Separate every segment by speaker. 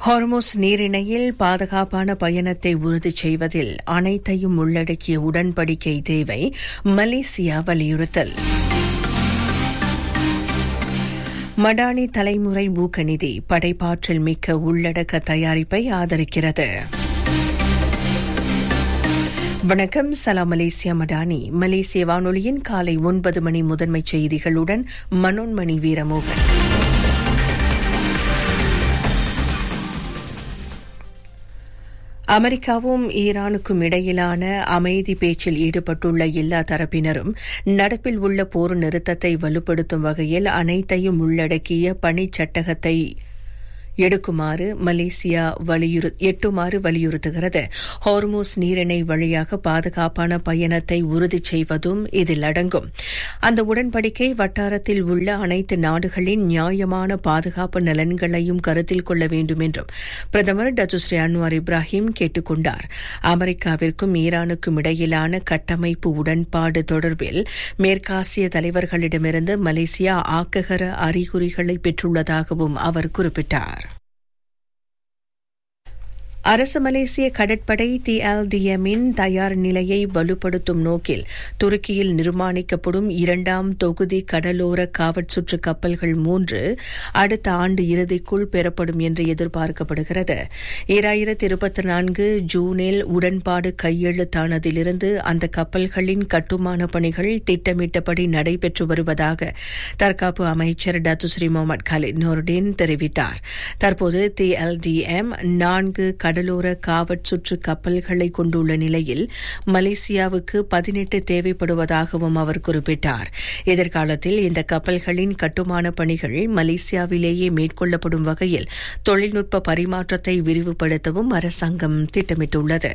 Speaker 1: ஹார்மோஸ் நீரிணையில் பாதுகாப்பான பயணத்தை உறுதி செய்வதில் அனைத்தையும் உள்ளடக்கிய உடன்படிக்கை தேவை மலேசியா வலியுறுத்தல் மடானி தலைமுறை ஊக்கநிதி படைப்பாற்றல் மிக்க உள்ளடக்க தயாரிப்பை ஆதரிக்கிறது வணக்கம் சலாம் மலேசியா மடானி மலேசிய வானொலியின் காலை ஒன்பது மணி முதன்மை செய்திகளுடன் மனோன்மணி வீரமோகன் அமெரிக்காவும் ஈரானுக்கும் இடையிலான அமைதி பேச்சில் ஈடுபட்டுள்ள எல்லா தரப்பினரும் நடப்பில் உள்ள போர் நிறுத்தத்தை வலுப்படுத்தும் வகையில் அனைத்தையும் உள்ளடக்கிய பணிச்சட்டகத்தை எடுக்குமாறு மலேசியா எட்டுமாறு வலியுறுத்துகிறது ஹார்மோஸ் நீரிணை வழியாக பாதுகாப்பான பயணத்தை உறுதி செய்வதும் இதில் அடங்கும் அந்த உடன்படிக்கை வட்டாரத்தில் உள்ள அனைத்து நாடுகளின் நியாயமான பாதுகாப்பு நலன்களையும் கருத்தில் கொள்ள வேண்டும் என்றும் பிரதமர் டத்துஸ்ரீ அன்வார் இப்ராஹிம் கேட்டுக் கொண்டார் அமெரிக்காவிற்கும் ஈரானுக்கும் இடையிலான கட்டமைப்பு உடன்பாடு தொடர்பில் மேற்காசிய தலைவர்களிடமிருந்து மலேசியா ஆக்ககர அறிகுறிகளை பெற்றுள்ளதாகவும் அவர் குறிப்பிட்டார் அரசு மலேசிய கடற்படை டிஎல்டிஎம்மின் தயார் நிலையை வலுப்படுத்தும் நோக்கில் துருக்கியில் நிர்மாணிக்கப்படும் இரண்டாம் தொகுதி கடலோர காவற்சுற்று கப்பல்கள் மூன்று அடுத்த ஆண்டு இறுதிக்குள் பெறப்படும் என்று எதிர்பார்க்கப்படுகிறது ஈராயிரத்தி இருபத்தி நான்கு ஜூனில் உடன்பாடு கையெழுத்தானதிலிருந்து அந்த கப்பல்களின் கட்டுமான பணிகள் திட்டமிட்டபடி நடைபெற்று வருவதாக தற்காப்பு அமைச்சர் டத்துஸ்ரீ முகமது கலித் நூருடீன் தெரிவித்தார் தற்போது டிஎல்டிஎம் நான்கு கடலோர காவற்சுற்று கப்பல்களை கொண்டுள்ள நிலையில் மலேசியாவுக்கு பதினெட்டு தேவைப்படுவதாகவும் அவர் குறிப்பிட்டார் எதிர்காலத்தில் இந்த கப்பல்களின் கட்டுமான பணிகள் மலேசியாவிலேயே மேற்கொள்ளப்படும் வகையில் தொழில்நுட்ப பரிமாற்றத்தை விரிவுபடுத்தவும் அரசாங்கம் திட்டமிட்டுள்ளது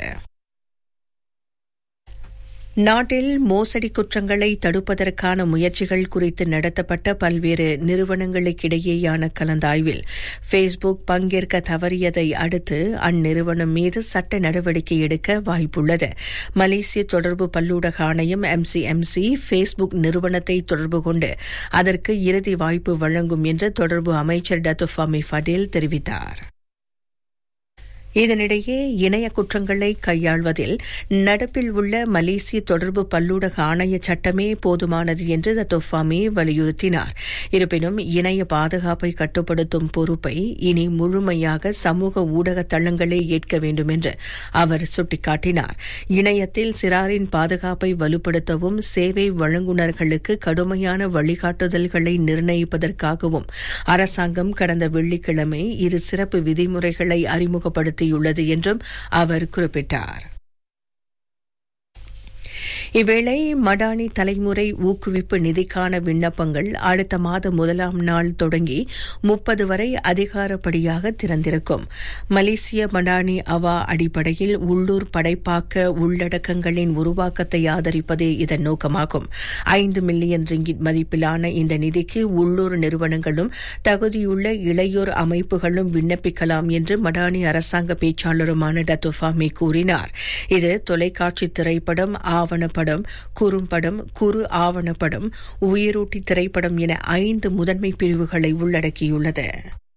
Speaker 1: நாட்டில் மோசடி குற்றங்களை தடுப்பதற்கான முயற்சிகள் குறித்து நடத்தப்பட்ட பல்வேறு நிறுவனங்களுக்கிடையேயான கலந்தாய்வில் ஃபேஸ்புக் பங்கேற்க தவறியதை அடுத்து அந்நிறுவனம் மீது சட்ட நடவடிக்கை எடுக்க வாய்ப்புள்ளது மலேசிய தொடர்பு பல்லூடக ஆணையம் எம்சிஎம்சி ஃபேஸ்புக் நிறுவனத்தை தொடர்பு கொண்டு அதற்கு இறுதி வாய்ப்பு வழங்கும் என்று தொடர்பு அமைச்சர் டத்துஃபாமி ஃபடேல் தெரிவித்தார் இதனிடையே இணைய குற்றங்களை கையாள்வதில் நடப்பில் உள்ள மலேசிய தொடர்பு பல்லூடக ஆணைய சட்டமே போதுமானது என்று தத்தோஃபாமி வலியுறுத்தினார் இருப்பினும் இணைய பாதுகாப்பை கட்டுப்படுத்தும் பொறுப்பை இனி முழுமையாக சமூக ஊடக தளங்களே ஏற்க வேண்டும் என்று அவர் சுட்டிக்காட்டினார் இணையத்தில் சிறாரின் பாதுகாப்பை வலுப்படுத்தவும் சேவை வழங்குநர்களுக்கு கடுமையான வழிகாட்டுதல்களை நிர்ணயிப்பதற்காகவும் அரசாங்கம் கடந்த வெள்ளிக்கிழமை இரு சிறப்பு விதிமுறைகளை அறிமுகப்படுத்தி நடத்தியுள்ளது என்றும் அவர் குறிப்பிட்டார் இவ்வேளை மடானி தலைமுறை ஊக்குவிப்பு நிதிக்கான விண்ணப்பங்கள் அடுத்த மாத முதலாம் நாள் தொடங்கி முப்பது வரை அதிகாரப்படியாக திறந்திருக்கும் மலேசிய மடானி அவா அடிப்படையில் உள்ளூர் படைப்பாக்க உள்ளடக்கங்களின் உருவாக்கத்தை ஆதரிப்பதே இதன் நோக்கமாகும் ஐந்து மில்லியன் ரிங்கிட் மதிப்பிலான இந்த நிதிக்கு உள்ளூர் நிறுவனங்களும் தகுதியுள்ள இளையோர் அமைப்புகளும் விண்ணப்பிக்கலாம் என்று மடானி அரசாங்க பேச்சாளருமான டத்துஃபாமி கூறினார் இது தொலைக்காட்சி திரைப்படம் ஆவண படம் குறும்படம் குறு ஆவணப்படம் உயிரூட்டி திரைப்படம் என ஐந்து முதன்மை பிரிவுகளை உள்ளடக்கியுள்ளது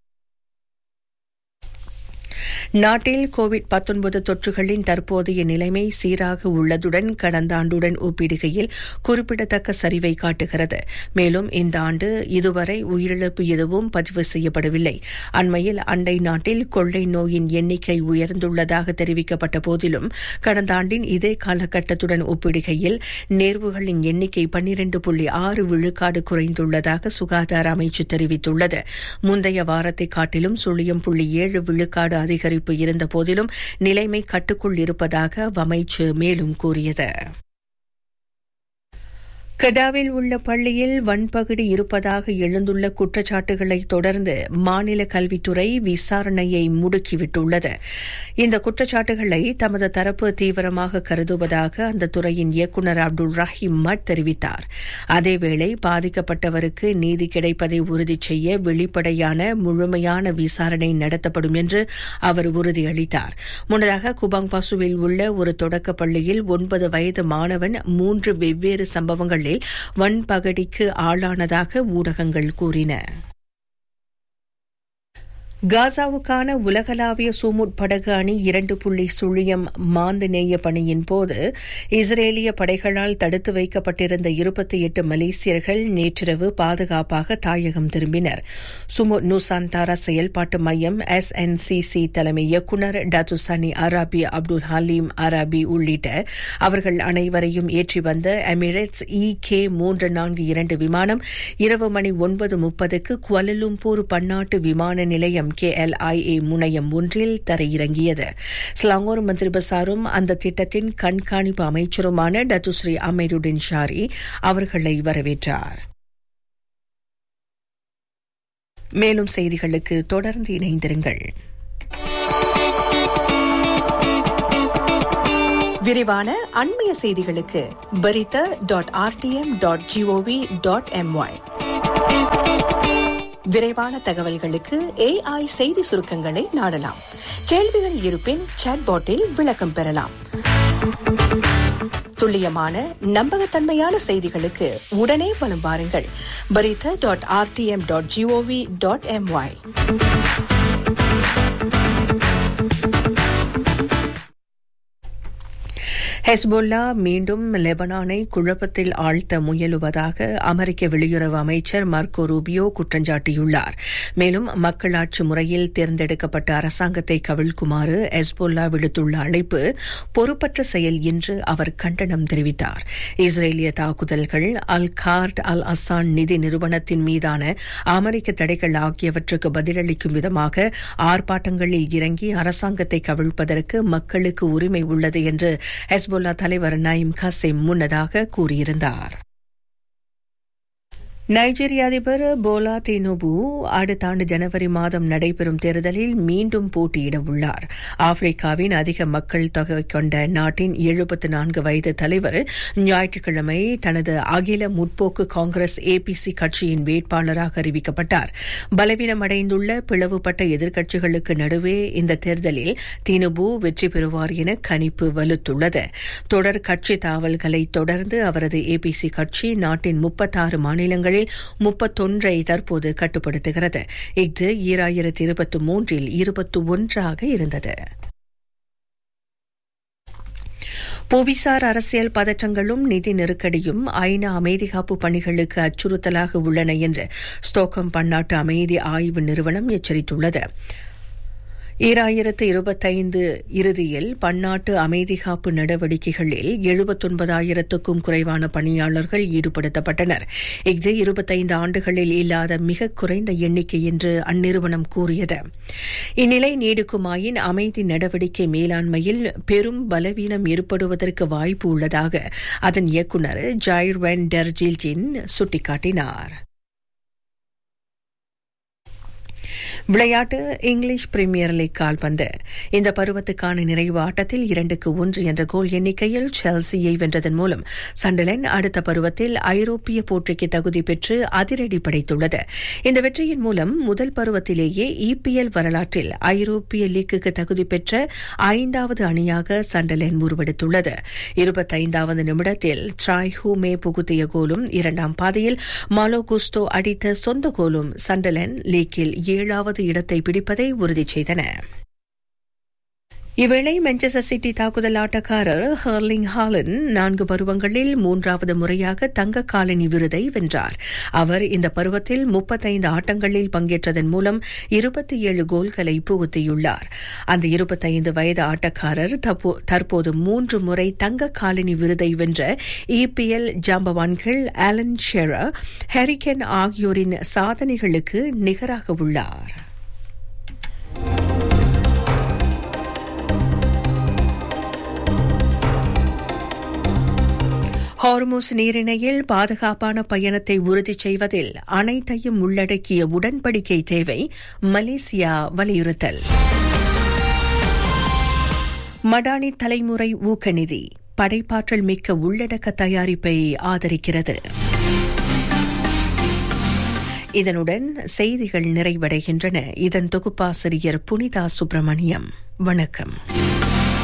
Speaker 1: நாட்டில் கோவிட் தொற்றுகளின் தற்போதைய நிலைமை சீராக உள்ளதுடன் கடந்த ஆண்டுடன் ஒப்பிடுகையில் குறிப்பிடத்தக்க சரிவை காட்டுகிறது மேலும் இந்த ஆண்டு இதுவரை உயிரிழப்பு எதுவும் பதிவு செய்யப்படவில்லை அண்மையில் அண்டை நாட்டில் கொள்ளை நோயின் எண்ணிக்கை உயர்ந்துள்ளதாக தெரிவிக்கப்பட்ட போதிலும் கடந்த ஆண்டின் இதே காலகட்டத்துடன் ஒப்பிடுகையில் நேர்வுகளின் எண்ணிக்கை பன்னிரண்டு புள்ளி ஆறு விழுக்காடு குறைந்துள்ளதாக சுகாதார அமைச்சு தெரிவித்துள்ளது முந்தைய வாரத்தை காட்டிலும் சுழியம் புள்ளி ஏழு விழுக்காடு அதிகரிப்பு இருந்த போதிலும் நிலைமை கட்டுக்குள் இருப்பதாக அமைச்சு மேலும் கூறியது கெடாவில் உள்ள பள்ளியில் வன்பகுடி இருப்பதாக எழுந்துள்ள குற்றச்சாட்டுகளை தொடர்ந்து மாநில கல்வித்துறை விசாரணையை முடுக்கிவிட்டுள்ளது இந்த குற்றச்சாட்டுகளை தமது தரப்பு தீவிரமாக கருதுவதாக அந்த துறையின் இயக்குநர் அப்துல் ரஹீம் மட் தெரிவித்தார் அதேவேளை பாதிக்கப்பட்டவருக்கு நீதி கிடைப்பதை உறுதி செய்ய வெளிப்படையான முழுமையான விசாரணை நடத்தப்படும் என்று அவர் உறுதியளித்தார் முன்னதாக குபாங் பசுவில் உள்ள ஒரு தொடக்க பள்ளியில் ஒன்பது வயது மாணவன் மூன்று வெவ்வேறு சம்பவங்களில் வன்பகடிக்கு ஆளானதாக ஊடகங்கள் கூறின காசாவுக்கான உலகளாவிய சுமுட் படகு அணி இரண்டு புள்ளி சுழியம் மாந்து நேய பணியின் போது இஸ்ரேலிய படைகளால் தடுத்து வைக்கப்பட்டிருந்த இருபத்தி எட்டு மலேசியர்கள் நேற்றிரவு பாதுகாப்பாக தாயகம் திரும்பினர் சுமுட் நூசாந்தாரா செயல்பாட்டு மையம் எஸ்என்சிசி தலைமை இயக்குநர் டத்துசனி அராபி அப்துல் ஹலீம் அராபி உள்ளிட்ட அவர்கள் அனைவரையும் ஏற்றி வந்த எமிரேட்ஸ் இ கே மூன்று நான்கு இரண்டு விமானம் இரவு மணி ஒன்பது முப்பதுக்கு குவலலும்பூர் பன்னாட்டு விமான நிலையம் கேஎல்ஐஏ முனையம் ஒன்றில் தரையிறங்கியது ஸ்லாங்கூர் மந்திரி பசாரும் அந்த திட்டத்தின் கண்காணிப்பு அமைச்சருமான டத்துஸ்ரீ அமீருடின் ஷாரி அவர்களை வரவேற்றார் மேலும் செய்திகளுக்கு தொடர்ந்து இணைந்திருங்கள் விரிவான அண்மைய செய்திகளுக்கு Berita dot RTM dot gov dot my விரைவான தகவல்களுக்கு ஏஐ செய்தி சுருக்கங்களை நாடலாம் கேள்விகள் இருப்பின் சாட்பாட்டில் விளக்கம் பெறலாம் துல்லியமான நம்பகத்தன்மையான செய்திகளுக்கு உடனே வலம் வாருங்கள் Berita dot RTM dot gov dot my Hezbollah மீண்டும் லெபனானை குழப்பத்தில் ஆழ்த்த முயலுவதாக அமெரிக்க வெளியுறவு அமைச்சர் மார்க்கோ ரூபியோ குற்றஞ்சாட்டியுள்ளார் மேலும் மக்களாட்சி முறையில் தேர்ந்தெடுக்கப்பட்ட அரசாங்கத்தை கவிழ்க்குமாறு ஹெஸ்புல்லா விடுத்துள்ள அழைப்பு பொறுப்பற்ற செயல் என்று அவர் கண்டனம் தெரிவித்தார் இஸ்ரேலிய தாக்குதல்கள் அல் கார்ட் அல் அசான் நிதி நிறுவனத்தின் மீதான அமெரிக்க தடைகள் ஆகியவற்றுக்கு பதிலளிக்கும் விதமாக ஆர்ப்பாட்டங்களில் இறங்கி அரசாங்கத்தை கவிழ்ப்பதற்கு மக்களுக்கு உரிமை உள்ளது என்று ஹெஸ்புல்லா தலைவர் நயிம் கசிம் முன்னதாக கூறியிருந்தார் நைஜீரிய அதிபர் போலா தினுபு அடுத்த ஆண்டு ஜனவரி மாதம் நடைபெறும் தேர்தலில் மீண்டும் போட்டியிட உள்ளார் ஆப்பிரிக்காவின் அதிக மக்கள் தொகை கொண்ட நாட்டின் எழுபத்து நான்கு வயது தலைவர் ஞாயிற்றுக்கிழமை தனது அகில முற்போக்கு காங்கிரஸ் ஏபிசி கட்சியின் வேட்பாளராக அறிவிக்கப்பட்டார் பலவீனமடைந்துள்ள பிளவுபட்ட எதிர்க்கட்சிகளுக்கு நடுவே இந்த தேர்தலில் தினுபு வெற்றி பெறுவார் என கணிப்பு வலுத்துள்ளது தொடர் கட்சி தாவல்களை தொடர்ந்து அவரது ஏபிசி கட்சி நாட்டின் முப்பத்தாறு மாநிலங்களில் முப்பத்தொன்றை தற்போது கட்டுப்படுத்துகிறது இது ஈராயிரத்தி இருபத்தி மூன்றில் இருபத்தி ஒன்றாக இருந்தது புவிசார் அரசியல் பதற்றங்களும் நிதி நெருக்கடியும் ஐநா அமைதிகாப்பு பணிகளுக்கு அச்சுறுத்தலாக உள்ளன என்று ஸ்டோக்கம் பன்னாட்டு அமைதி ஆய்வு நிறுவனம் எச்சரித்துள்ளது ஈராயிரத்து இருபத்தைந்து இறுதியில் பன்னாட்டு அமைதிகாப்பு நடவடிக்கைகளில் எழுபத்தொன்பதாயிரத்துக்கும் குறைவான பணியாளர்கள் ஈடுபடுத்தப்பட்டனர் இது இருபத்தைந்து ஆண்டுகளில் இல்லாத மிக குறைந்த எண்ணிக்கை என்று அந்நிறுவனம் கூறியது இந்நிலை நீடிக்குமாயின் அமைதி நடவடிக்கை மேலாண்மையில் பெரும் பலவீனம் ஏற்படுவதற்கு வாய்ப்பு உள்ளதாக அதன் இயக்குநர் ஜாயிர் வென் டெர்ஜில்ஜின் சுட்டிக்காட்டினார் விளையாட்டு இங்கிலீஷ் பிரீமியர் லீக் கால்பந்து இந்த பருவத்துக்கான நிறைவு ஆட்டத்தில் இரண்டுக்கு ஒன்று என்ற கோல் எண்ணிக்கையில் செல்சியை வென்றதன் மூலம் சண்டலன் அடுத்த பருவத்தில் ஐரோப்பிய போட்டிக்கு தகுதி பெற்று அதிரடி படைத்துள்ளது இந்த வெற்றியின் மூலம் முதல் பருவத்திலேயே இபிஎல் வரலாற்றில் ஐரோப்பிய லீக்குக்கு தகுதி பெற்ற ஐந்தாவது அணியாக சண்டலன் உருவெடுத்துள்ளது இருபத்தைந்தாவது நிமிடத்தில் ட்ராய் ஹூமே புகுத்திய கோலும் இரண்டாம் பாதையில் மாலோ குஸ்டோ அடித்த சொந்த கோலும் சண்டலன் லீக்கில் ஏழாவது இடத்தை பிடிப்பதை உறுதி செய்தன இவ்வேளை மான்செஸ்டர் சிட்டி தாக்குதல் ஆட்டக்காரர் ஹர்லிங் ஹாலன் நான்கு பருவங்களில் மூன்றாவது முறையாக தங்க காலனி விருதை வென்றார் அவர் இந்த பருவத்தில் முப்பத்தைந்து ஆட்டங்களில் பங்கேற்றதன் மூலம் இருபத்தி ஏழு கோல்களை புகுத்தியுள்ளார் அந்த இருபத்தைந்து வயது ஆட்டக்காரர் தற்போது மூன்று முறை தங்க காலனி விருதை வென்ற இபிஎல் ஜாம்பவான்கள் ஆலன் ஷெரர் ஹெரிகன் ஆகியோரின் சாதனைகளுக்கு நிகராக உள்ளார் ஹார்மோஸ் நீரிணையில் பாதுகாப்பான பயணத்தை உறுதி செய்வதில் அனைத்தையும் உள்ளடக்கிய உடன்படிக்கை தேவை மலேசியா வலியுறுத்தல் மடானி தலைமுறை ஊக்கநிதி படைப்பாற்றல் மிக்க உள்ளடக்க தயாரிப்பை ஆதரிக்கிறது இதனுடன் செய்திகள் நிறைவடைகின்றன இதன் தொகுப்பாசிரியர் புனிதா சுப்பிரமணியம் வணக்கம்